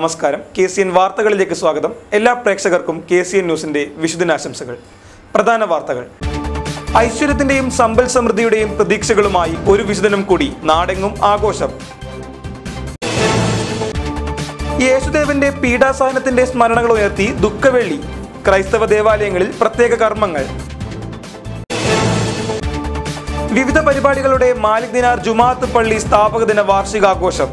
നമസ്കാരം K C N വാർത്തകളിലേക്ക് സ്വാഗതം എല്ലാ പ്രേക്ഷകർക്കും കെ സി എൻ ന്യൂസിന്റെ വിശുദിനാശംസകൾ പ്രധാന വാർത്തകൾ ഐശ്വര്യത്തിന്റെയും സമ്പൽ സമൃദ്ധിയുടെയും പ്രതീക്ഷകളുമായി ഒരു വിശുദ്ധനം കൂടി നാടെങ്ങും ആഘോഷം യേശുദേവന്റെ പീഡാസഹനത്തിന്റെ സ്മരണകൾ ഉയർത്തി ദുഃഖവെള്ളി ക്രൈസ്തവ ദേവാലയങ്ങളിൽ പ്രത്യേക കർമ്മങ്ങൾ വിവിധ പരിപാടികളുടെ മാലിക് ദിനാർ ജുമാഅത്ത് പള്ളി സ്ഥാപക ദിന വാർഷികാഘോഷം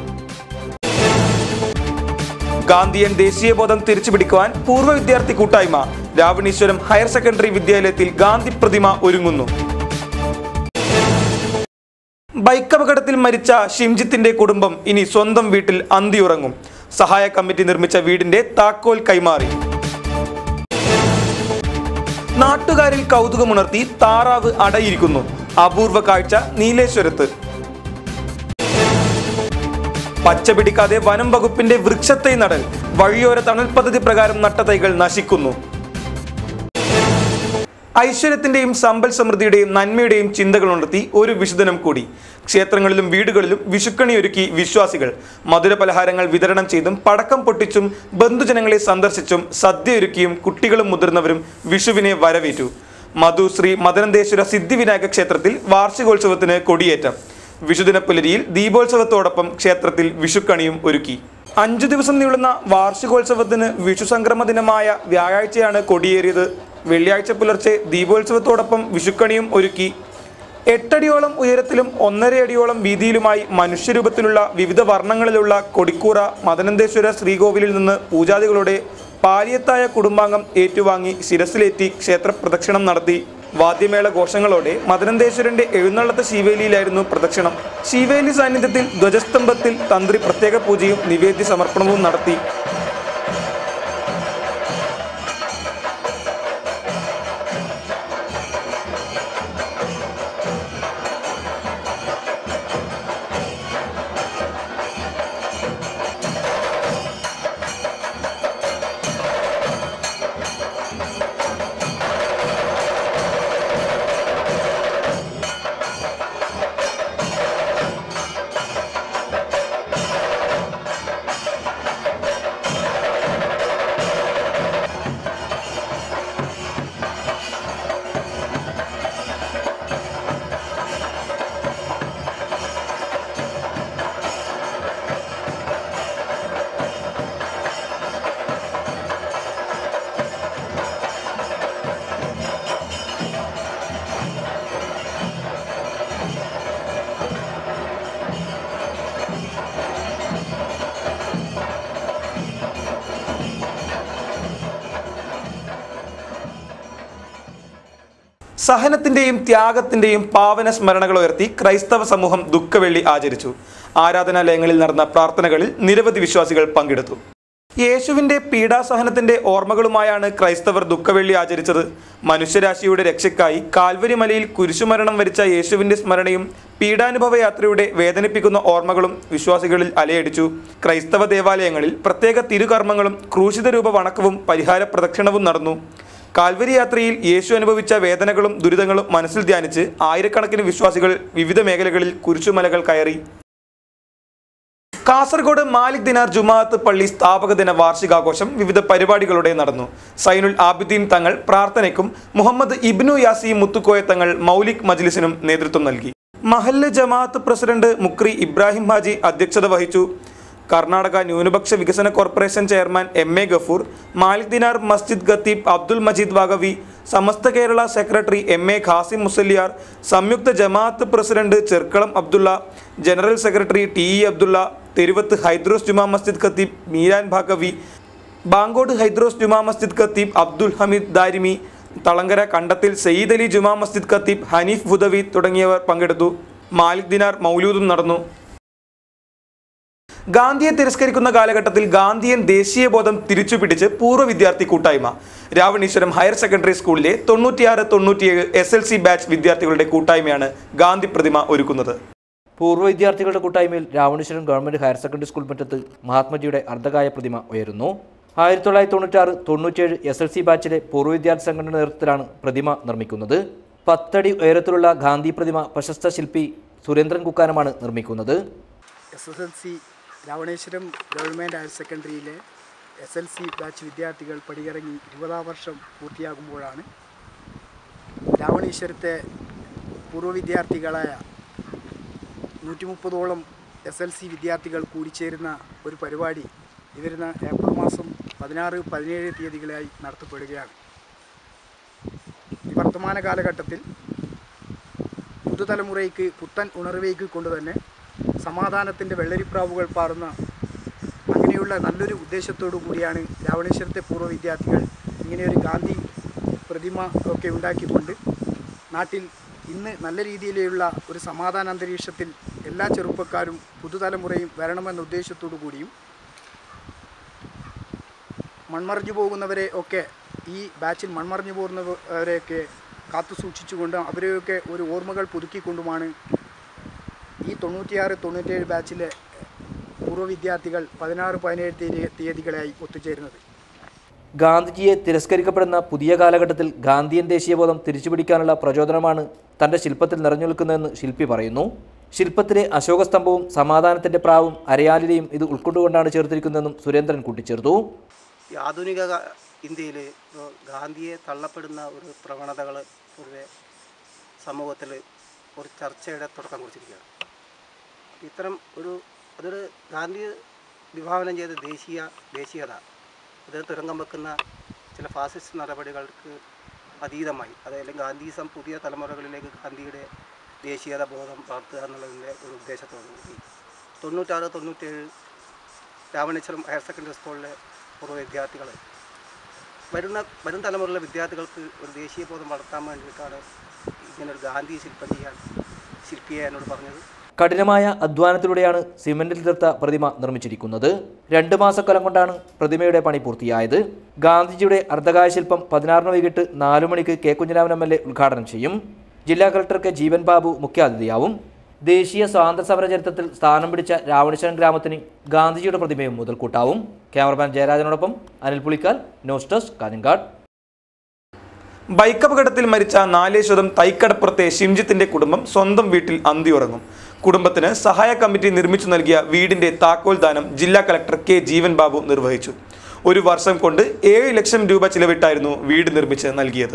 ഗാന്ധിയൻ ദേശീയബോധം തിരിച്ചുപിടിക്കുവാൻ പൂർവ്വ വിദ്യാർത്ഥി കൂട്ടായ്മ രാവണീശ്വരം ഹയർ സെക്കൻഡറി വിദ്യാലയത്തിൽ ഗാന്ധി പ്രതിമ ഒരുങ്ങുന്നു ബൈക്ക് അപകടത്തിൽ മരിച്ച ഷിംജിത്തിന്റെ കുടുംബം ഇനി സ്വന്തം വീട്ടിൽ അന്തിയുറങ്ങും സഹായ കമ്മിറ്റി നിർമ്മിച്ച വീടിന്റെ താക്കോൽ കൈമാറി നാട്ടുകാരിൽ കൗതുകമുണർത്തി താറാവ് അടയിരിക്കുന്നു അപൂർവ കാഴ്ച നീലേശ്വരത്ത് പച്ച പിടിക്കാതെ വനം വകുപ്പിന്റെ വൃക്ഷത്തൈ നടൽ വഴിയോര തണൽ പദ്ധതി പ്രകാരം നട്ട തൈകൾ നശിക്കുന്നു ഐശ്വര്യത്തിന്റെയും സമ്പൽ സമൃദ്ധിയുടെയും നന്മയുടെയും ചിന്തകൾ ഉണർത്തി ഒരു വിശുദ്ധനം കൂടി ക്ഷേത്രങ്ങളിലും വീടുകളിലും വിഷുക്കണി ഒരുക്കി വിശ്വാസികൾ മധുര പലഹാരങ്ങൾ വിതരണം ചെയ്തും പടക്കം പൊട്ടിച്ചും ബന്ധുജനങ്ങളെ സന്ദർശിച്ചും സദ്യ ഒരുക്കിയും കുട്ടികളും മുതിർന്നവരും വിഷുവിനെ വരവേറ്റു മധു ശ്രീ മദനന്തേശ്വര സിദ്ധിവിനായക ക്ഷേത്രത്തിൽ വാർഷികോത്സവത്തിന് കൊടിയേറ്റം വിഷുദിന പുലരിയിൽ ദീപോത്സവത്തോടൊപ്പം ക്ഷേത്രത്തിൽ വിഷുക്കണിയും ഒരുക്കി അഞ്ചു ദിവസം നീളുന്ന വാർഷികോത്സവത്തിന് വിഷു സംക്രമ ദിനമായ വ്യാഴാഴ്ചയാണ് കൊടിയേറിയത് വെള്ളിയാഴ്ച പുലർച്ചെ ദീപോത്സവത്തോടൊപ്പം വിഷുക്കണിയും ഒരുക്കി എട്ടടിയോളം ഉയരത്തിലും ഒന്നര അടിയോളം വീതിയിലുമായി മനുഷ്യരൂപത്തിലുള്ള വിവിധ വർണ്ണങ്ങളിലുള്ള കൊടിക്കൂറ മദനന്തേശ്വര ശ്രീകോവിലിൽ നിന്ന് പൂജാതികളോടെ പാലിയത്തായ കുടുംബാംഗം ഏറ്റുവാങ്ങി ശിരസിലേറ്റി ക്ഷേത്ര പ്രദക്ഷിണം നടത്തി വാദ്യമേള ഘോഷങ്ങളോടെ മദനന്തേശ്വരന്റെ എഴുന്നള്ളത്ത ശിവേലിയിലായിരുന്നു പ്രദക്ഷിണം ശിവേലി സാന്നിധ്യത്തിൽ ധ്വജസ്തംഭത്തിൽ തന്ത്രി പ്രത്യേക പൂജയും നിവേദ്യ സമർപ്പണവും നടത്തി സഹനത്തിന്റെയും ത്യാഗത്തിന്റെയും പാവന സ്മരണകൾ ഉയർത്തി ക്രൈസ്തവ സമൂഹം ദുഃഖവെള്ളി ആചരിച്ചു ആരാധനാലയങ്ങളിൽ നടന്ന പ്രാർത്ഥനകളിൽ നിരവധി വിശ്വാസികൾ പങ്കെടുത്തു യേശുവിന്റെ പീഡാസഹനത്തിന്റെ ഓർമ്മകളുമായാണ് ക്രൈസ്തവർ ദുഃഖവെള്ളി ആചരിച്ചത് മനുഷ്യരാശിയുടെ രക്ഷയ്ക്കായി കാൽവരി മലയിൽ കുരിശുമരണം വരിച്ച യേശുവിന്റെ സ്മരണയും പീഡാനുഭവ യാത്രയുടെ വേദനിപ്പിക്കുന്ന ഓർമ്മകളും വിശ്വാസികളിൽ അലയടിച്ചു ക്രൈസ്തവ ദേവാലയങ്ങളിൽ പ്രത്യേക തിരുകർമ്മങ്ങളും ക്രൂശിത രൂപ വണക്കവും പരിഹാര പ്രദക്ഷിണവും നടന്നു കാൽവരി യാത്രയിൽ യേശു അനുഭവിച്ച വേദനകളും ദുരിതങ്ങളും മനസ്സിൽ ധ്യാനിച്ച് ആയിരക്കണക്കിന് വിശ്വാസികൾ വിവിധ മേഖലകളിൽ കുരിശുമലകൾ കയറി കാസർഗോഡ് മാലിക് ദിനാർ ജുമാഅത്ത് പള്ളി സ്ഥാപക ദിന വാർഷികാഘോഷം വിവിധ പരിപാടികളോടെ നടന്നു സൈനുൽ ആബിദ്ദീൻ തങ്ങൾ പ്രാർത്ഥനയ്ക്കും മുഹമ്മദ് ഇബ്നു യാസി മുത്തുക്കോയ തങ്ങൾ മൗലിക് മജ്ലിസിനും നേതൃത്വം നൽകി മഹല്ല് ജമാഅത്ത് പ്രസിഡന്റ് മുക്രി ഇബ്രാഹിം ഹാജി അധ്യക്ഷത വഹിച്ചു കർണാടക ന്യൂനപക്ഷ വികസന corporation chairman M A Gafoor Malik Dinar മസ്ജിദ് ഖത്തീബ് Abdul Majeed Vagavi Samastha Kerala secretary M A Khasim Musliyar സംയുക്ത ജമാഅത്ത് president Cherkalam Abdulla general secretary T E Abdulla Theruvath Haidros ജുമാ മസ്ജിദ് ഖത്തീബ് മീരാൻ ഭാഗവി ബാങ്കോട് ഹൈദ്രോസ് ജുമാ മസ്ജിദ് ഖത്തീബ് അബ്ദുൽ ഹമീദ് ദാരിമി തളങ്കര കണ്ടത്തിൽ സയ്യിദ് അലി ജുമാ മസ്ജിദ് ഖത്തീബ് ഹനീഫ് ബുദവി തുടങ്ങിയവർ പങ്കെടുത്തു മാലിക് ദിനാർ മൗലൂദും നടന്നു ഗാന്ധിയെ തിരസ്കരിക്കുന്ന കാലഘട്ടത്തിൽ ഗാന്ധിയൻ ദേശീയബോധം തിരിച്ചുപിടിച്ച് പൂർവ്വ വിദ്യാർത്ഥി കൂട്ടായ്മ രാവണീശ്വരം ഹയർ സെക്കൻഡറി സ്കൂളിലെ തൊണ്ണൂറ്റിയാറ് തൊണ്ണൂറ്റിയേഴ് എസ് എൽ സി ബാച്ച് വിദ്യാർത്ഥികളുടെ കൂട്ടായ്മയാണ് ഗാന്ധി പ്രതിമ ഒരുക്കുന്നത് പൂർവ്വ വിദ്യാർത്ഥികളുടെ കൂട്ടായ്മയിൽ Ravaneshwaram government higher secondary school മുറ്റത്ത് മഹാത്മജിയുടെ അർദ്ധകായ പ്രതിമ ഉയരുന്നു ആയിരത്തി തൊള്ളായിരത്തി തൊണ്ണൂറ്റാറ് തൊണ്ണൂറ്റിയേഴ് എസ് എൽ സി ബാച്ചിലെ പൂർവ്വ വിദ്യാർത്ഥി സംഘടനയുടെ നേതൃത്വത്തിലാണ് പ്രതിമ നിർമ്മിക്കുന്നത് പത്തടി ഉയരത്തിലുള്ള ഗാന്ധി പ്രതിമ പ്രശസ്ത ശില്പി സുരേന്ദ്രൻ കുക്കാനമാണ് നിർമ്മിക്കുന്നത് S S L C Ravaneshwaram government higher സെക്കൻഡറിയിലെ എസ് എൽ സി ബാച്ച് വിദ്യാർത്ഥികൾ പടിയിറങ്ങി ഇരുപതാം വർഷം പൂർത്തിയാകുമ്പോഴാണ് രാവണേശ്വരത്തെ പൂർവ്വ വിദ്യാർത്ഥികളായ നൂറ്റി മുപ്പതോളം എസ് എൽ സി വിദ്യാർത്ഥികൾ കൂടിച്ചേരുന്ന ഒരു പരിപാടി ഈ വരുന്ന ഏപ്രിൽ മാസം പതിനാറ് പതിനേഴ് തീയതികളായി നടത്തപ്പെടുകയാണ് ഈ വർത്തമാന കാലഘട്ടത്തിൽ പുതുതലമുറയ്ക്ക് പുത്തൻ ഉണർവേക്ക് കൊണ്ടുതന്നെ സമാധാനത്തിൻ്റെ വെള്ളരിപ്രാവുകൾ പാറുന്ന അങ്ങനെയുള്ള നല്ലൊരു ഉദ്ദേശത്തോടു കൂടിയാണ് രാവണേശ്വരത്തെ പൂർവ്വ വിദ്യാർത്ഥികൾ ഇങ്ങനെയൊരു ഗാന്ധി പ്രതിമ ഒക്കെ ഉണ്ടാക്കിക്കൊണ്ട് നാട്ടിൽ ഇന്ന് നല്ല രീതിയിലുള്ള ഒരു സമാധാന അന്തരീക്ഷത്തിൽ എല്ലാ ചെറുപ്പക്കാരും പുതുതലമുറയും വരണമെന്ന ഉദ്ദേശത്തോടു കൂടിയും മൺമറഞ്ഞു പോകുന്നവരെ ഒക്കെ ഈ ബാച്ചിൽ മൺമറഞ്ഞു പോകുന്നവരെയൊക്കെ കാത്തു സൂക്ഷിച്ചുകൊണ്ട് അവരെയൊക്കെ ഒരു ഓർമ്മകൾ പുതുക്കിക്കൊണ്ടുമാണ് ഈ തൊണ്ണൂറ്റിയാറ് തൊണ്ണൂറ്റേഴ് ബാച്ചിലെ പൂർവ്വ വിദ്യാർത്ഥികൾ പതിനാറ് പതിനേഴ് തീയതി തീയതികളായി ഒത്തുചേരുന്നത് ഗാന്ധിജിയെ തിരസ്കരിക്കപ്പെടുന്ന പുതിയ കാലഘട്ടത്തിൽ ഗാന്ധിയൻ ദേശീയബോധം തിരിച്ചുപിടിക്കാനുള്ള പ്രചോദനമാണ് തൻ്റെ ശില്പത്തിൽ നിറഞ്ഞു നിൽക്കുന്നതെന്ന് ശില്പി പറയുന്നു ശില്പത്തിലെ അശോകസ്തംഭവും സമാധാനത്തിൻ്റെ പ്രാവും അരയാലിനെയും ഇത് ഉൾക്കൊണ്ടുകൊണ്ടാണ് ചേർത്തിരിക്കുന്നതെന്നും സുരേന്ദ്രൻ കൂട്ടിച്ചേർത്തു ഈ ആധുനിക ഇന്ത്യയിൽ ഗാന്ധിയെ തള്ളപ്പെടുന്ന ഒരു പ്രവണതകൾ പൊതുവെ സമൂഹത്തിൽ ഒരു ചർച്ചയുടെ തുടക്കം കുറിച്ചിരിക്കുകയാണ് ഇത്തരം ഒരു അതൊരു ഗാന്ധി വിഭാവനം ചെയ്ത ദേശീയ ദേശീയത അത് തുരങ്കം വെക്കുന്ന ചില ഫാസിസ്റ്റ് നടപടികൾക്ക് അതീതമായി അതായത് ഗാന്ധിസം പുതിയ തലമുറകളിലേക്ക് ഗാന്ധിയുടെ ദേശീയത ബോധം വളർത്തുക എന്നുള്ളതിൻ്റെ ഒരു ഉദ്ദേശത്തോടു കൂടി തൊണ്ണൂറ്റാറ് തൊണ്ണൂറ്റേഴ് രാവണേശ്വരം ഹയർ സെക്കൻഡറി സ്കൂളിലെ പൂർവ്വ വിദ്യാർത്ഥികൾ വരുന്ന വരും തലമുറയിലെ വിദ്യാർത്ഥികൾക്ക് ഒരു ദേശീയ ബോധം വളർത്താൻ വേണ്ടിയിട്ടാണ് ഇങ്ങനൊരു ഗാന്ധി ശില്പം ചെയ്യാൻ ശില്പിയെ എന്നോട് പറഞ്ഞത് കഠിനമായ അധ്വാനത്തിലൂടെയാണ് സിമന്റിൽ തീർത്ത പ്രതിമ നിർമ്മിച്ചിരിക്കുന്നത് രണ്ട് മാസക്കാലം കൊണ്ടാണ് പ്രതിമയുടെ പണി പൂർത്തിയായത് ഗാന്ധിജിയുടെ അർദ്ധകായ ശില്പം പതിനാറിന് വൈകിട്ട് നാലു മണിക്ക് K Kunhiraman M L A ഉദ്ഘാടനം ചെയ്യും ജില്ലാ കളക്ടർ കെ ജീവൻ ബാബു മുഖ്യാതിഥിയാവും ദേശീയ സ്വാതന്ത്ര്യ സമര ചരിത്രത്തിൽ സ്ഥാനം പിടിച്ച രാവണേശ്വരം ഗ്രാമത്തിന് ഗാന്ധിജിയുടെ പ്രതിമയും മുതൽക്കൂട്ടാവും ക്യാമറമാൻ ജയരാജനോടൊപ്പം Anil Pulikkal news desk Kanhangad bike അപകടത്തിൽ മരിച്ച നാലേശ്വരം തൈക്കടപ്പുറത്തെ ഷിംജിത്തിന്റെ കുടുംബം സ്വന്തം വീട്ടിൽ അന്തിയുറങ്ങും കുടുംബത്തിന് സഹായ കമ്മിറ്റി നിർമ്മിച്ചു നൽകിയ വീടിന്റെ താക്കോൽ ദാനം ജില്ലാ കളക്ടർ കെ ജീവൻ ബാബു നിർവഹിച്ചു ഒരു വർഷം കൊണ്ട് ഏഴ് ലക്ഷം രൂപ ചിലവിട്ടായിരുന്നു വീട് നിർമ്മിച്ച് നൽകിയത്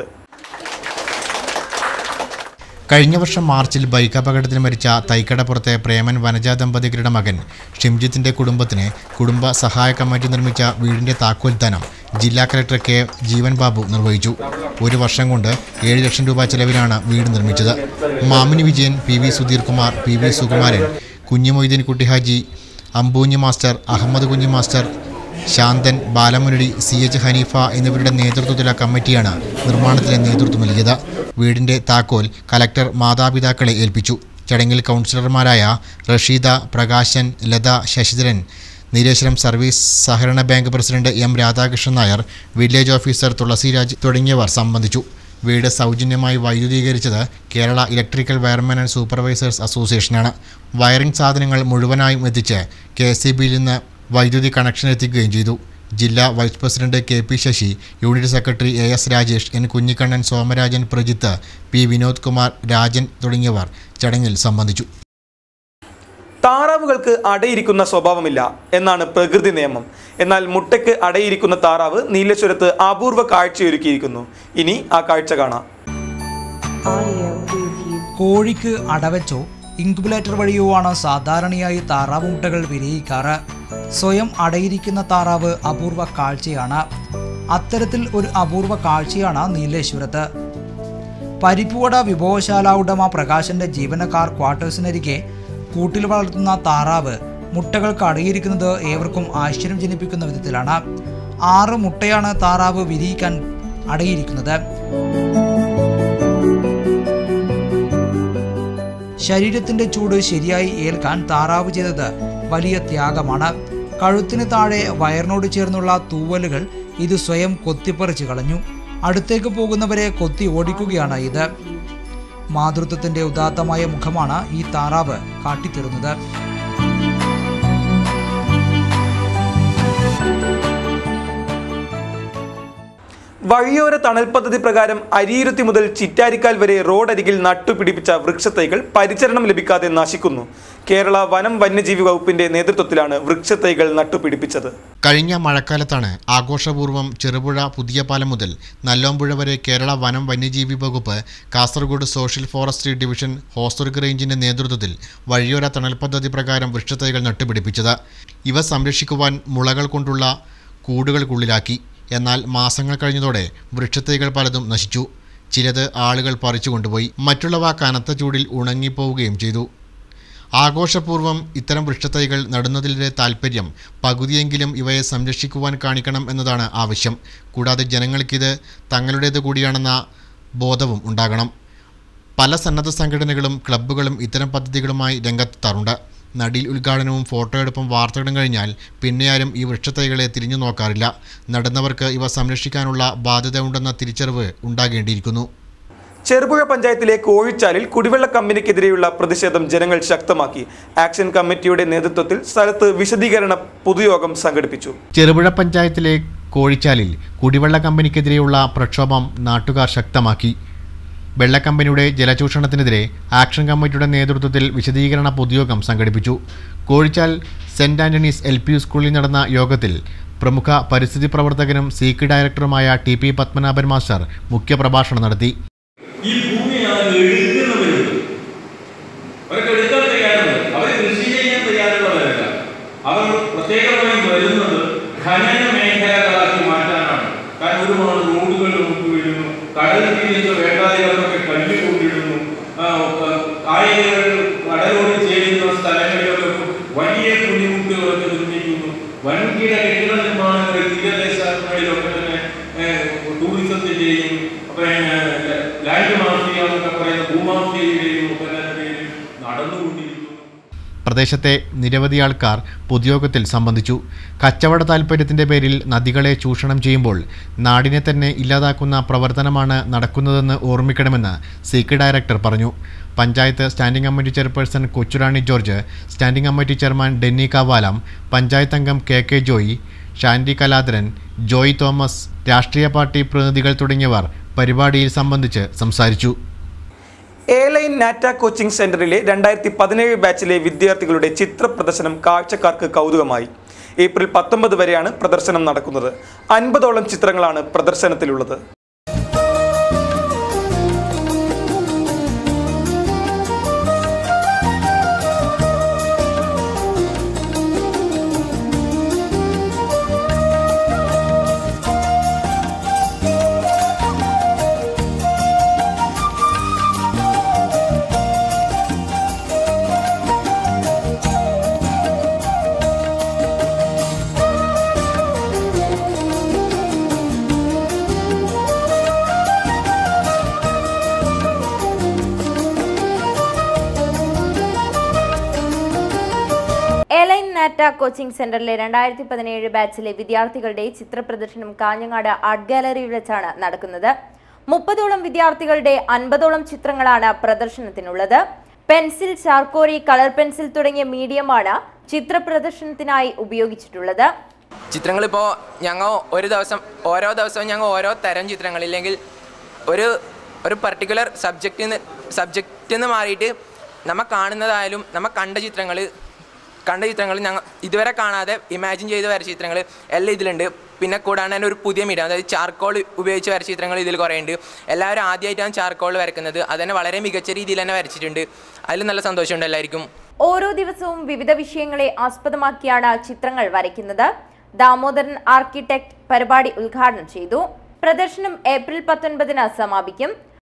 കഴിഞ്ഞ വർഷം മാർച്ചിൽ ബൈക്ക് അപകടത്തിൽ മരിച്ച തൈക്കടപ്പുറത്തെ പ്രേമൻ വനജ ദമ്പതികളുടെ മകൻ ഷിംജിത്തിന്റെ കുടുംബത്തിന് കുടുംബ സഹായ കമ്മിറ്റി നിർമ്മിച്ച വീടിന്റെ താക്കോൽദാനം ജില്ലാ കലക്ടർ കെ ജീവൻ ബാബു നിർവഹിച്ചു ഒരു വർഷം കൊണ്ട് ഏഴ് ലക്ഷം രൂപ ചെലവിലാണ് വീട് നിർമ്മിച്ചത് Mamini Vijayan P V Sudheer Kumar P V Sukumaran Kunhumoideen Kutty Haji Ambunhi master Ahammed Kunhi master Shanthan Balamurali C H Haneefa എന്നിവരുടെ നേതൃത്വത്തിലുള്ള കമ്മിറ്റിയാണ് നിർമ്മാണത്തിന് നേതൃത്വം നൽകിയത് വീടിന്റെ താക്കോൽ കലക്ടർ മാതാപിതാക്കളെ ഏൽപ്പിച്ചു ചടങ്ങിൽ കൗൺസിലർമാരായ റഷീദ പ്രകാശൻ ലത ശശിധരൻ നീലേശ്വരം സർവീസ് സഹകരണ bank president M Radhakrishnan Nair village officer Thulasiraj തുടങ്ങിയവർ സംബന്ധിച്ചു വീട് സൗജന്യമായി വൈദ്യുതീകരിച്ചത് Kerala electrical wireman and supervisors അസോസിയേഷനാണ് വയറിംഗ് സാധനങ്ങൾ മുഴുവനായും എത്തിച്ച് കെ എസ് നിന്ന് വൈദ്യുതി കണക്ഷൻ എത്തിക്കുകയും ചെയ്തു ജില്ലാ vice president K P Sasi unit secretary A S Rajesh N Kunhikannan Somarajan Prajith P Vinod Kumar Rajan തുടങ്ങിയവർ ചടങ്ങിൽ സംബന്ധിച്ചു താറാവുകൾക്ക് അടയിരിക്കുന്ന സ്വഭാവമില്ല എന്നാണ് പ്രകൃതി നിയമം എന്നാൽ മുട്ടയ്ക്ക് അടയിരിക്കുന്ന താറാവ് നീലേശ്വരത്ത് അപൂർവ കാഴ്ചയൊരുക്കിയിരിക്കുന്നു ഇനി ആ കാഴ്ച കാണാം Audio preview. കോഴിക്ക് അടവച്ചോ ഇൻക്യുബുലേറ്റർ വഴിയോ ആണ് സാധാരണയായി താറാവ് മുട്ടകൾ വിരിയിക്കാറ് സ്വയം അടയിരിക്കുന്ന താറാവ് അപൂർവ കാഴ്ചയാണ് അത്തരത്തിൽ ഒരു അപൂർവ കാഴ്ചയാണ് നീലേശ്വരത്ത് പരിപ്പുവട വിഭവശാല ഉടമ പ്രകാശന്റെ ജീവനക്കാർ ക്വാർട്ടേഴ്സിനരികെ കൂട്ടിൽ വളർത്തുന്ന താറാവ് മുട്ടകൾക്ക് അടയിരിക്കുന്നത് ഏവർക്കും ആശ്ചര്യം ജനിപ്പിക്കുന്ന വിധത്തിലാണ് ആറ് മുട്ടയാണ് താറാവ് വിരിയിക്കാൻ അടയിരിക്കുന്നത് ശരീരത്തിന്റെ ചൂട് ശരിയായി ഏൽക്കാൻ താറാവ് ചെയ്തത് വലിയ ത്യാഗമാണ് കഴുത്തിന് താഴെ വയറിനോട് ചേർന്നുള്ള തൂവലുകൾ ഇത് സ്വയം കൊത്തിപ്പറിച്ചു കളഞ്ഞു അടുത്തേക്ക് പോകുന്നവരെ കൊത്തി ഓടിക്കുകയാണ് ഇത് മാതൃത്വത്തിന്റെ ഉദാത്തമായ മുഖമാണ് ഈ താറാവ് കാട്ടിത്തരുന്നത് വഴിയോര തണൽ പദ്ധതി പ്രകാരം അരിയിരുത്തി മുതൽ ചിറ്റാരിക്കാൽ വരെ റോഡരികിൽ നട്ടുപിടിപ്പിച്ച വൃക്ഷത്തൈകൾ പരിചരണം ലഭിക്കാതെ നശിക്കുന്നു കേരള വനം വന്യജീവി വകുപ്പിന്റെ നേതൃത്വത്തിലാണ് വൃക്ഷത്തൈകൾ നട്ടുപിടിപ്പിച്ചത് കഴിഞ്ഞ മഴക്കാലത്താണ് ആഘോഷപൂർവ്വം ചെറുപുഴ പുതിയ പാലം മുതൽ നല്ലോമ്പുഴ വരെ കേരള വനം വന്യജീവി വകുപ്പ് Kasaragod social forestry division Hosdurg റേഞ്ചിന്റെ നേതൃത്വത്തിൽ വഴിയോര തണൽ പദ്ധതി പ്രകാരം വൃക്ഷത്തൈകൾ നട്ടുപിടിപ്പിച്ചത് ഇവ സംരക്ഷിക്കുവാൻ മുളകൾ കൊണ്ടുള്ള കൂടുകൾക്കുള്ളിലാക്കി എന്നാൽ മാസങ്ങൾ കഴിഞ്ഞതോടെ വൃക്ഷത്തൈകൾ പലതും നശിച്ചു ചിലത് ആളുകൾ പറിച്ചു കൊണ്ടുപോയി മറ്റുള്ളവ കനത്ത ചൂടിൽ ഉണങ്ങിപ്പോവുകയും ചെയ്തു ആഘോഷപൂർവ്വം ഇത്തരം വൃക്ഷത്തൈകൾ നടുന്നതിലെ താൽപ്പര്യം പകുതിയെങ്കിലും ഇവയെ സംരക്ഷിക്കുവാൻ കാണിക്കണം എന്നതാണ് ആവശ്യം കൂടാതെ ജനങ്ങൾക്കിത് തങ്ങളുടേത് കൂടിയാണെന്ന ബോധവും ഉണ്ടാകണം പല സന്നദ്ധ സംഘടനകളും ക്ലബ്ബുകളും ഇത്തരം പദ്ധതികളുമായി രംഗത്തെത്താറുണ്ട് നടിയിൽ ഉദ്ഘാടനവും ഫോട്ടോയെടുപ്പും വാർത്തകളും കഴിഞ്ഞാൽ പിന്നെയാരും ഈ വൃക്ഷത്തൈകളെ തിരിഞ്ഞു നോക്കാറില്ല നടുന്നവർക്ക് ഇവ സംരക്ഷിക്കാനുള്ള ബാധ്യത ഉണ്ടെന്ന തിരിച്ചറിവ് ഉണ്ടാകേണ്ടിയിരിക്കുന്നു ചെറുപുഴ പഞ്ചായത്തിലെ കോഴിച്ചാലിൽ കുടിവെള്ള കമ്പനിക്കെതിരെയുള്ള പ്രതിഷേധം ജനങ്ങൾ ശക്തമാക്കി ആക്ഷൻ കമ്മിറ്റിയുടെ നേതൃത്വത്തിൽ സ്ഥലത്ത് വിശദീകരണ പൊതുയോഗം സംഘടിപ്പിച്ചു ചെറുപുഴ പഞ്ചായത്തിലെ കോഴിച്ചാലിൽ കുടിവെള്ള കമ്പനിക്കെതിരെയുള്ള പ്രക്ഷോഭം നാട്ടുകാർ ശക്തമാക്കി വെള്ളക്കമ്പനിയുടെ ജലചൂഷണത്തിനെതിരെ ആക്ഷൻ കമ്മിറ്റിയുടെ നേതൃത്വത്തിൽ വിശദീകരണ പൊതുയോഗം സംഘടിപ്പിച്ചു Kozhichal saint Antony's L P സ്കൂളിൽ നടന്ന യോഗത്തിൽ പ്രമുഖ പരിസ്ഥിതി പ്രവർത്തകനും സീക്ക് ഡയറക്ടറുമായ ടി പി പത്മനാഭൻ മാസ്റ്റർ മുഖ്യപ്രഭാഷണം നടത്തി ഈ ഭൂമിയാണ് എടുക്കുന്നവരുണ്ട് അവർക്ക് എടുക്കാൻ തയ്യാറുണ്ട് അവർ കൃഷി ചെയ്യാൻ തയ്യാറുള്ളവരല്ല അവർ പ്രത്യേകമായി വരുന്നത് ഖനന മേഖലകളാക്കി മാറ്റാനാണ് കാരണം ഒരുപാട് റോഡുകൾ നമുക്ക് വീഴുന്നു കടൽ തീരത്ത് വേണ്ടാതികളൊക്കെ കല്ല് കൊണ്ടിടുന്നു ആ, ആ, കായലുകൾ കടലോട് ചേരുന്ന സ്ഥലങ്ങളിലൊക്കെ വലിയ ബുദ്ധിമുട്ടുകളൊക്കെ നിർമ്മിക്കുന്നു വൻകിട കെട്ടിട നിർമ്മാണങ്ങൾ തീരദേശങ്ങളിലൊക്കെ തന്നെ ഏഹ്, ടൂറിസത്തിന്റെയും പിന്നെ ലാൻഡ് മാഫിയ എന്നൊക്കെ പറയുന്ന ഭൂമാഫിയയുടെയും ഒക്കെ തന്നെ പേരിൽ നടന്നുകൊണ്ടിരിക്കുന്നു പ്രദേശത്തെ നിരവധി ആൾക്കാർ പൊതുയോഗത്തിൽ സംബന്ധിച്ചു കച്ചവട താൽപ്പര്യത്തിൻ്റെ പേരിൽ നദികളെ ചൂഷണം ചെയ്യുമ്പോൾ നാടിനെ തന്നെ ഇല്ലാതാക്കുന്ന പ്രവർത്തനമാണ് നടക്കുന്നതെന്ന് ഓർമ്മിക്കണമെന്ന് സീക്ക് ഡയറക്ടർ പറഞ്ഞു panchayat standing committee chairperson Kochurani George standing committee chairman Denny Kavalam panchayat അംഗം K K Joy Shandy Kaladharan Joy Thomas രാഷ്ട്രീയ പാർട്ടി പ്രതിനിധികൾ തുടങ്ങിയവർ പരിപാടിയിൽ സംബന്ധിച്ച് സംസാരിച്ചു എ ലൈൻ നാറ്റ കോച്ചിംഗ് സെന്ററിലെ രണ്ടായിരത്തി പതിനേഴ് ബാച്ചിലെ വിദ്യാർത്ഥികളുടെ ചിത്ര പ്രദർശനം കാഴ്ചക്കാർക്ക് കൗതുകമായി ഏപ്രിൽ പത്തൊമ്പത് വരെയാണ് പ്രദർശനം നടക്കുന്നത് അൻപതോളം ചിത്രങ്ങളാണ് പ്രദർശനത്തിലുള്ളത് എലൈൻ നാറ്റ കോച്ചിംഗ് സെന്ററിലെ രണ്ടായിരത്തി പതിനേഴ് ബാച്ചിലെ വിദ്യാർത്ഥികളുടെ ചിത്രപ്രദർശനം കാഞ്ഞങ്ങാട് ആർട്ട് ഗാലറിയിൽ വെച്ചാണ് നടക്കുന്നത് മുപ്പതോളം വിദ്യാർത്ഥികളുടെ അൻപതോളം ചിത്രങ്ങളാണ് പ്രദർശനത്തിനുള്ളത് പെൻസിൽ ചാർക്കോറി കളർ പെൻസിൽ തുടങ്ങിയ മീഡിയമാണ് ചിത്രപ്രദർശനത്തിനായി ഉപയോഗിച്ചിട്ടുള്ളത് ചിത്രങ്ങളിപ്പോൾ ഞങ്ങൾ ഒരു ദിവസം ഓരോ ദിവസവും ഞങ്ങൾ ഓരോ തരം ചിത്രങ്ങൾ ഇല്ലെങ്കിൽ ഒരു ഒരു പർട്ടിക്കുലർ സബ്ജക്റ്റിൽ സബ്ജക്റ്റിൽ നിന്ന് മാറിയിട്ട് നമ്മ കാണുന്നതായാലും നമ്മ കണ്ട ചിത്രങ്ങൾ കണ്ട ചിത്രങ്ങൾ ഞങ്ങൾ ഇതുവരെ കാണാതെ ഇമാജിൻ ചെയ്ത് വരച്ച ചിത്രങ്ങൾ എല്ലാം ഇതിലുണ്ട് പിന്നെ കൂടാണ്ട് തന്നെ ഒരു പുതിയ മീഡിയം അതായത് ചാർക്കോൾ ഉപയോഗിച്ച് വരച്ച ചിത്രങ്ങൾ ഇതിൽ കുറേ ഉണ്ട് എല്ലാവരും ആദ്യമായിട്ടാണ് ചാർക്കോൾ വരക്കുന്നത് അതന്നെ വളരെ മികച്ച രീതിയിൽ തന്നെ വരച്ചിട്ടുണ്ട് അതിൽ നല്ല സന്തോഷമുണ്ട് എല്ലാവർക്കും ഓരോ ദിവസവും വിവിധ വിഷയങ്ങളെ ആസ്പദമാക്കിയാണ് ചിത്രങ്ങൾ വരയ്ക്കുന്നത് ദാമോദരൻ ആർക്കിടെക്ട് പരിപാടി ഉദ്ഘാടനം ചെയ്തു പ്രദർശനം ഏപ്രിൽ പത്തൊൻപതിന് സമാപിക്കും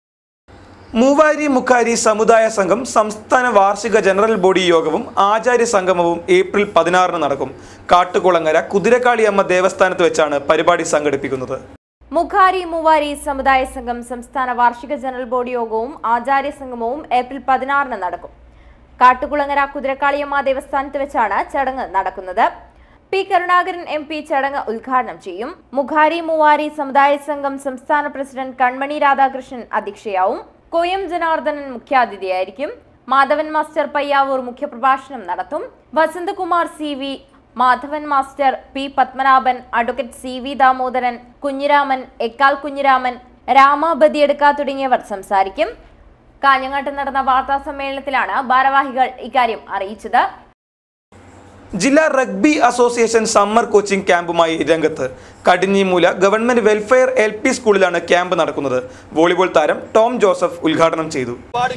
മൂവാരി മുഖാരി സമുദായ സംഘം സംസ്ഥാന വാർഷിക ജനറൽ ബോഡി യോഗവും ആചാര്യ സംഗമവും ഏപ്രിൽ പതിനാറിന് നടക്കും കാട്ടുകുളങ്ങര കുതിരക്കാളിയമ്മ ദേവസ്ഥാനത്ത് വെച്ചാണ് പരിപാടി സംഘടിപ്പിക്കുന്നത് മുഖാരി മൂവാരി സമുദായ സംഘം സംസ്ഥാന വാർഷിക ജനറൽ ബോഡി യോഗവും ആചാര്യ സംഗമവും ഏപ്രിൽ പതിനാറിന് നടക്കും കാട്ടുകുളങ്ങര കുതിരക്കാളിയമ്മ ദേവസ്ഥാനത്ത് വെച്ചാണ് ചടങ്ങ് നടക്കുന്നത് പി കരുണാകരൻ എം പി ചടങ്ങ് ഉദ്ഘാടനം ചെയ്യും മുഖാരി മൂവാരി സമുദായ സംഘം സംസ്ഥാന പ്രസിഡന്റ് കൺമണി രാധാകൃഷ്ണൻ അധ്യക്ഷയാവും കോയം ജനാർദ്ദനൻ മുഖ്യാതിഥിയായിരിക്കും മാധവൻ മാസ്റ്റർ പയ്യാവൂർ മുഖ്യപ്രഭാഷണം നടത്തും Vasanthakumar C V Madhavan master P Padmanabhan advocate C V Damodaran Kunhiraman Ekkal Kunhiraman Rama Badiyadka തുടങ്ങിയവർ സംസാരിക്കും കാഞ്ഞങ്ങാട്ട് നടന്ന വാർത്താ സമ്മേളനത്തിലാണ് ഭാരവാഹികൾ ഇക്കാര്യം അറിയിച്ചത് ജില്ലാ റഗ്ബി അസോസിയേഷൻ സമ്മർ കോച്ചിംഗ് ക്യാമ്പുമായി രംഗത്ത് Kadinjimoola government welfare L P സ്കൂളിലാണ് ക്യാമ്പ് നടക്കുന്നത് വോളിബോൾ താരം ടോം ജോസഫ് ഉദ്ഘാടനം ചെയ്തു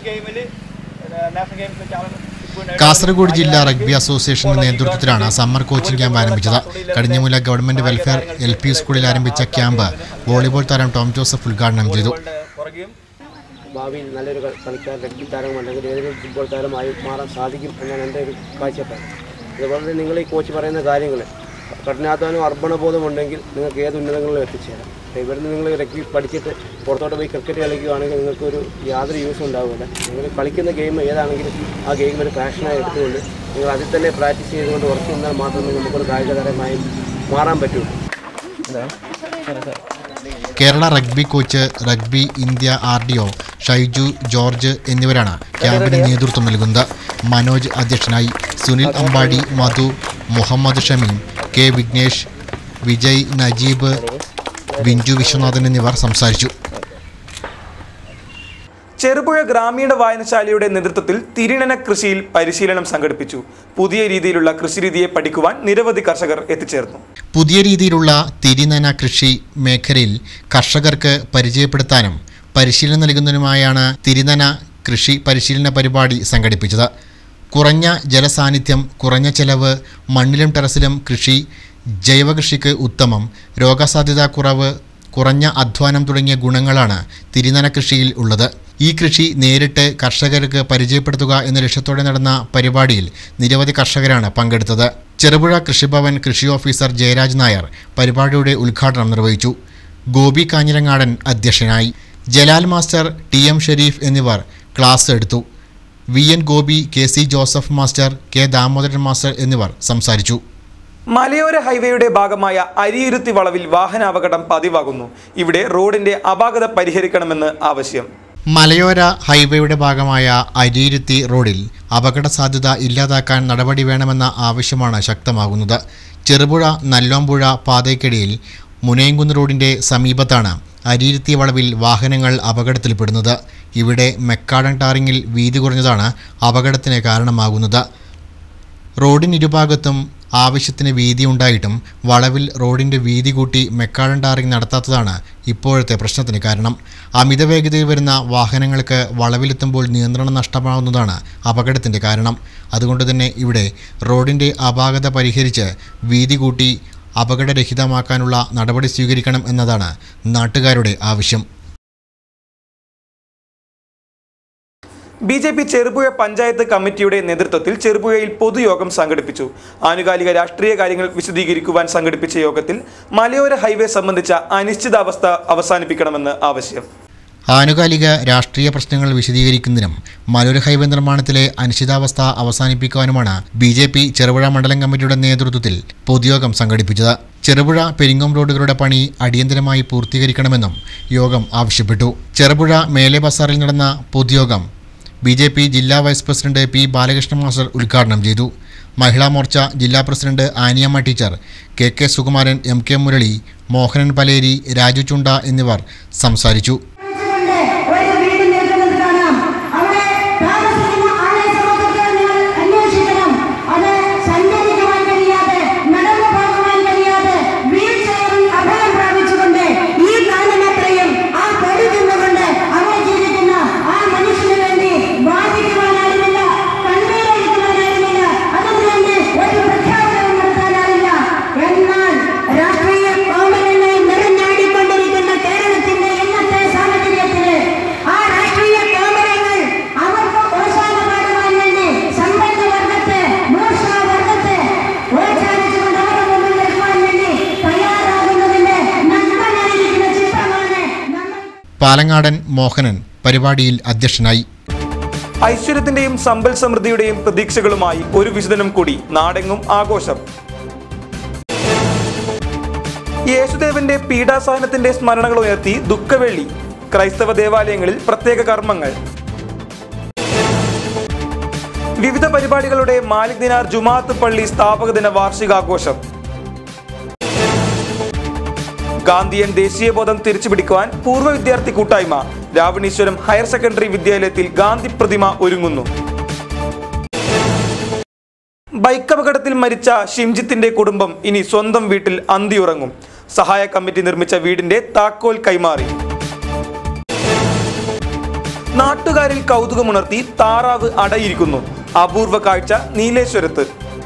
കാസർഗോഡ് ജില്ലാ റഗ്ബി അസോസിയേഷന്റെ നേതൃത്വത്തിലാണ് സമ്മർ കോച്ചിംഗ് ക്യാമ്പ് ആരംഭിച്ചത് Kadinjamoola government welfare L P സ്കൂളിൽ ആരംഭിച്ച ക്യാമ്പ് വോളിബോൾ താരം ടോം ജോസഫ് ഉദ്ഘാടനം ചെയ്തു ഭാവിയിൽ നല്ലൊരു കളി- കളിക്കാരൻ റഗ്ബി താരം അല്ലെങ്കിൽ ഏതൊരു ഫുട്ബോൾ താരമായി മാറാൻ സാധിക്കും എന്നാണ് എൻ്റെ ഒരു കാഴ്ചപ്പാട് അതുപോലെ തന്നെ നിങ്ങൾ ഈ കോച്ച് പറയുന്ന കാര്യങ്ങൾ കഠിനാധ്വാനം അർപ്പണബോധം ഉണ്ടെങ്കിൽ നിങ്ങൾക്ക് ഏത് ഉന്നതങ്ങളിലും എത്തിച്ചേരാം അപ്പോൾ ഇവിടുന്ന് നിങ്ങൾ റഗ്ബി പഠിച്ചിട്ട് പുറത്തോട്ട് പോയി ക്രിക്കറ്റ് കളിക്കുകയാണെങ്കിൽ നിങ്ങൾക്കൊരു യാതൊരു യൂസും ഉണ്ടാവില്ല നിങ്ങൾ കളിക്കുന്ന ഗെയിം ഏതാണെങ്കിലും ആ ഗെയിം ഒരു പാഷനായി എടുത്തുകൊണ്ട് നിങ്ങൾ അതിൽ തന്നെ പ്രാക്ടീസ് ചെയ്തുകൊണ്ട് ഉറച്ചു നിന്നാൽ മാത്രമേ നമുക്കൊരു കായികതരമായി മാറാൻ പറ്റുള്ളൂ Kerala rugby coach rugby India R D O Shaiju George എന്നിവരാണ് ക്യാമ്പിന് നേതൃത്വം നൽകുന്നത് മനോജ് അധ്യക്ഷനായി സുനിൽ അമ്പാടി മധു മുഹമ്മദ് ഷമീം കെ വിഘ്നേഷ് വിജയ് നജീബ് ബിഞ്ചു വിശ്വനാഥൻ എന്നിവർ സംസാരിച്ചു ചെറുപുഴ ഗ്രാമീണ വായനശാലയുടെ നേതൃത്വത്തിൽ തിരിണന കൃഷിയിൽ പരിശീലനം സംഘടിപ്പിച്ചു പുതിയ രീതിയിലുള്ള കൃഷിരീതിയെ പഠിക്കുവാൻ നിരവധി കർഷകർ എത്തിച്ചേർന്നു പുതിയ രീതിയിലുള്ള തിരിനന കൃഷി മേഖലയിൽ കർഷകർക്ക് പരിചയപ്പെടുത്താനും പരിശീലനം നൽകുന്നതിനുമായാണ് തിരിനന കൃഷി പരിശീലന പരിപാടി സംഘടിപ്പിച്ചത് കുറഞ്ഞ ജലസാന്നിധ്യം കുറഞ്ഞ ചെലവ് മണ്ണിലും ടെറസിലും കൃഷി ജൈവകൃഷിക്ക് ഉത്തമം രോഗസാധ്യത കുറവ് കുറഞ്ഞ അധ്വാനം തുടങ്ങിയ ഗുണങ്ങളാണ് തിരിനന കൃഷിയിൽ ഉള്ളത് ഈ കൃഷി നേരിട്ട് കർഷകർക്ക് പരിചയപ്പെടുത്തുക എന്ന ലക്ഷ്യത്തോടെ നടന്ന പരിപാടിയിൽ നിരവധി കർഷകരാണ് പങ്കെടുത്തത് ചെറുപുഴ കൃഷിഭവൻ കൃഷി ഓഫീസർ ജയരാജ് നായർ പരിപാടിയുടെ ഉദ്ഘാടനം നിർവഹിച്ചു ഗോപി കാഞ്ഞിരങ്ങാടൻ അധ്യക്ഷനായി Jalal master T M Sharif എന്നിവർ ക്ലാസ് എടുത്തു V N Gopi K C Joseph master K Damodaran master എന്നിവർ സംസാരിച്ചു മലയോര ഹൈവേയുടെ ഭാഗമായ അരിയിരുത്തി വളവിൽ വാഹനാപകടം പതിവാകുന്നു ഇവിടെ റോഡിന്റെ അപാകത പരിഹരിക്കണമെന്ന് ആവശ്യം മലയോര ഹൈവേയുടെ ഭാഗമായ അരിയിരുത്തി റോഡിൽ അപകട സാധ്യത ഇല്ലാതാക്കാൻ നടപടി വേണമെന്ന ആവശ്യമാണ് ശക്തമാകുന്നത് ചെറുപുഴ നല്ലോമ്പുഴ പാതയ്ക്കിടയിൽ മുനയങ്കുന്ന് റോഡിൻ്റെ സമീപത്താണ് അരിയിരുത്തി വളവിൽ വാഹനങ്ങൾ അപകടത്തിൽപ്പെടുന്നത് ഇവിടെ മെക്കാടൻ ടാറിങ്ങിൽ വീതി കുറഞ്ഞതാണ് അപകടത്തിന് കാരണമാകുന്നത് റോഡിനിരുഭാഗത്തും ആവശ്യത്തിന് വീതി ഉണ്ടായിട്ടും വളവിൽ റോഡിൻ്റെ വീതി കൂട്ടി മെക്കാടൻ ടാറിംഗ് നടത്താത്തതാണ് ഇപ്പോഴത്തെ പ്രശ്നത്തിന് കാരണം അമിത വേഗതയിൽ വരുന്ന വാഹനങ്ങൾക്ക് വളവിലെത്തുമ്പോൾ നിയന്ത്രണം നഷ്ടമാവുന്നതാണ് അപകടത്തിൻ്റെ കാരണം അതുകൊണ്ട് തന്നെ ഇവിടെ റോഡിൻ്റെ അപാകത പരിഹരിച്ച് വീതി കൂട്ടി അപകടരഹിതമാക്കാനുള്ള നടപടി സ്വീകരിക്കണം എന്നതാണ് നാട്ടുകാരുടെ ആവശ്യം B J P Cherupuzha panchayat കമ്മിറ്റിയുടെ നേതൃത്വത്തിൽ ചെറുപുഴയിൽ പൊതുയോഗം സംഘടിപ്പിച്ചു ആനുകാലിക രാഷ്ട്രീയ കാര്യങ്ങൾ വിശദീകരിക്കുവാൻ സംഘടിപ്പിച്ച യോഗത്തിൽ മലയോര ഹൈവേ സംബന്ധിച്ച അനിശ്ചിതാവസ്ഥ അവസാനിപ്പിക്കണമെന്ന് ആവശ്യം ആനുകാലിക രാഷ്ട്രീയ പ്രശ്നങ്ങൾ വിശദീകരിക്കുന്നതിനും മലയോര ഹൈവേ നിർമ്മാണത്തിലെ അനിശ്ചിതാവസ്ഥ അവസാനിപ്പിക്കുവാനുമാണ് ബി ജെ പി ചെറുപുഴ മണ്ഡലം കമ്മിറ്റിയുടെ നേതൃത്വത്തിൽ പൊതുയോഗം സംഘടിപ്പിച്ചത് ചെറുപുഴ പെരിങ്ങോം റോഡുകളുടെ പണി അടിയന്തരമായി പൂർത്തീകരിക്കണമെന്നും യോഗം ആവശ്യപ്പെട്ടു ചെറുപുഴ മേലെ ബസാറിൽ നടന്ന പൊതുയോഗം ബി ജെ പി ജില്ലാ vice president P Balakrishna master ഉദ്ഘാടനം ചെയ്തു മഹിളാ മോർച്ച ജില്ലാ president Aniyamma teacher K K Sukumaran M K Murali Mohanan Paleri Raju Chunda എന്നിവർ സംസാരിച്ചു ഒരു വീട് നിൽക്കുന്നത് കാണാം അവിടെ താമസിക്കുന്ന ആളെ സംബന്ധിച്ച് നിങ്ങൾ അന്വേഷിക്കണം അത് സഞ്ചരിക്കുവാൻ കഴിയാതെ നടന്നു പോകുവാൻ കഴിയാതെ വീൽ ചെയറിൽ അഭയം പ്രാപിച്ചുകൊണ്ട് ഈ കാലമത്രയും ആ പൊടി തിന്നുകൊണ്ട് അവിടെ ജീവിക്കുന്ന ആ മനുഷ്യന് വേണ്ടി വാദിക്കുവാനായിരുന്നില്ല കണ്ണീരൊഴിക്കുവാനായിരുന്നില്ല അതിനുവേണ്ടി ഒരു പ്രഖ്യാപനവും നടത്താനായില്ല എന്നാൽ രാഷ്ട്രീയ കോമരങ്ങൾ നിറഞ്ഞാടിക്കൊണ്ടിരിക്കുന്ന കേരളത്തിന്റെ ഇന്നത്തെ സാഹചര്യത്തില് ആ രാഷ്ട്രീയ കോമരങ്ങൾ അവർക്ക് പ്രോത്സാഹനമാകുവാൻ വേണ്ടി സമ്പന്ന വർഗത്തെ മൂർഷവർഗത്തെ പ്രോത്സാഹിച്ചുകൊണ്ട് അവരുടെ മുമ്പിൽ നിൽക്കുവാൻ വേണ്ടി തയ്യാറാകുന്നതിന്റെ നഗ്നമായിരിക്കുന്ന ചിത്രമാണ് നമ്മൾ പാലങ്ങാടൻ മോഹനൻ പരിപാടിയിൽ അധ്യക്ഷനായി ഐശ്വര്യത്തിന്റെയും സമ്പൽ സമൃദ്ധിയുടെയും പ്രതീക്ഷകളുമായി ഒരു വിശദനം കൂടി നാടെങ്ങും ആഘോഷം യേശുദേവന്റെ പീഡാസഹനത്തിന്റെ സ്മരണകൾ ഉയർത്തി ദുഃഖവെള്ളി ക്രൈസ്തവ ദേവാലയങ്ങളിൽ പ്രത്യേക കർമ്മങ്ങൾ വിവിധ പരിപാടികളുടെ മാലിക് ദിനാർ ജുമാഅത്ത് പള്ളി സ്ഥാപക ദിന വാർഷികാഘോഷം ഗാന്ധിയൻ ദേശീയബോധം തിരിച്ചുപിടിക്കുവാൻ പൂർവ്വ വിദ്യാർത്ഥി കൂട്ടായ്മ രാവണീശ്വരം ഹയർ സെക്കൻഡറി വിദ്യാലയത്തിൽ ഗാന്ധി പ്രതിമ ഒരുങ്ങുന്നു ബൈക്ക് അപകടത്തിൽ മരിച്ച ഷിംജിത്തിന്റെ കുടുംബം ഇനി സ്വന്തം വീട്ടിൽ അന്തിയുറങ്ങും സഹായ കമ്മിറ്റി നിർമ്മിച്ച വീടിന്റെ താക്കോൽ കൈമാറി നാട്ടുകാരിൽ കൗതുകമുണർത്തി താറാവ് അടയിരിക്കുന്നു അപൂർവ കാഴ്ച നീലേശ്വരത്ത്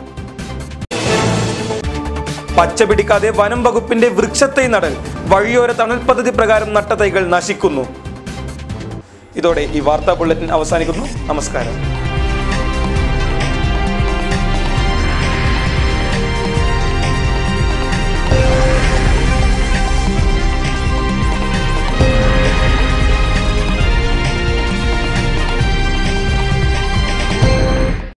പച്ച പിടിക്കാതെ വനം വകുപ്പിന്റെ വൃക്ഷത്തൈ നടൽ വഴിയോര തണൽ പദ്ധതി പ്രകാരം നട്ട തൈകൾ നശിക്കുന്നു ഇതോടെ ഈ വാർത്താ ബുള്ളറ്റിൻ അവസാനിക്കുന്നു നമസ്കാരം